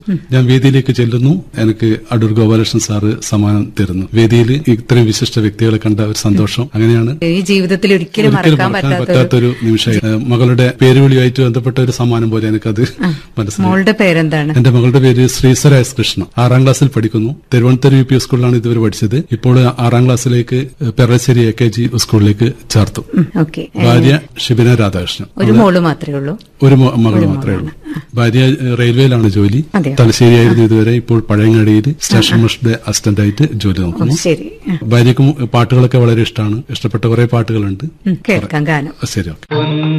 ഞാൻ വേദിയിലേക്ക് ചെല്ലുന്നു എനിക്ക് അടൂർ ഗോപാലകൃഷ്ണൻ സാറ് സമ്മാനം തരുന്നു വേദിയിൽ ഇത്രയും വിശിഷ്ട വ്യക്തികളെ കണ്ട ഒരു സന്തോഷം അങ്ങനെയാണ് ഈ ജീവിതത്തിൽ ഒരിക്കലും ഒരിക്കലും മറക്കാൻ മറക്കാൻ പറ്റാത്ത പറ്റാത്തൊരു നിമിഷമായി ഏഹ് മകളുടെ പേരുവിളിയുമായിട്ട് ബന്ധപ്പെട്ട ഒരു സമ്മാനം പോലെ എനിക്കത് മനസ്സിലായി മോളുടെ പേരെന്താണ് എന്റെ മകളുടെ പേര് ശ്രീസര എസ് കൃഷ്ണ ആറാം ക്ലാസ്സിൽ പഠിക്കുന്നു തിരുവനന്തപുരം യു പി സ്കൂളിലാണ് ഇതുവരെ പഠിച്ചത് ഇപ്പോൾ ആറാം ക്ലാസ്സിലേക്ക് പെറശ്ശേരി എ കെ ജി സ്കൂളിലേക്ക് ചേർത്തു ഓക്കെ ഭാര്യ ഷിബിന രാധാകൃഷ്ണൻ ഒരു മോള് മാത്രമേ ഉള്ളൂ ഒരു മോ- മകൾ മാത്രമേ ഉള്ളൂ ഭാര്യ ഏഹ്, റെയിൽവേയിലാണ് ജോലി അതെയോ? തലശ്ശേരിയായിരുന്നു ഇതുവരെ ഇപ്പോൾ പഴയങ്ങാടിയിൽ സ്റ്റേഷൻ മാസ്റ്ററുടെ അസിസ്റ്റന്റ് ആയിട്ട് ജോലി ഓ, നോക്കുന്നു ശരി ആ, ഭാര്യക്കും പാട്ടുകളൊക്കെ വളരെ ഇഷ്ടമാണ് ഇഷ്ടപ്പെട്ട കുറെ പാട്ടുകളുണ്ട് ഉം, കേൾക്കാം ഗാനം ശരി ഓക്കെ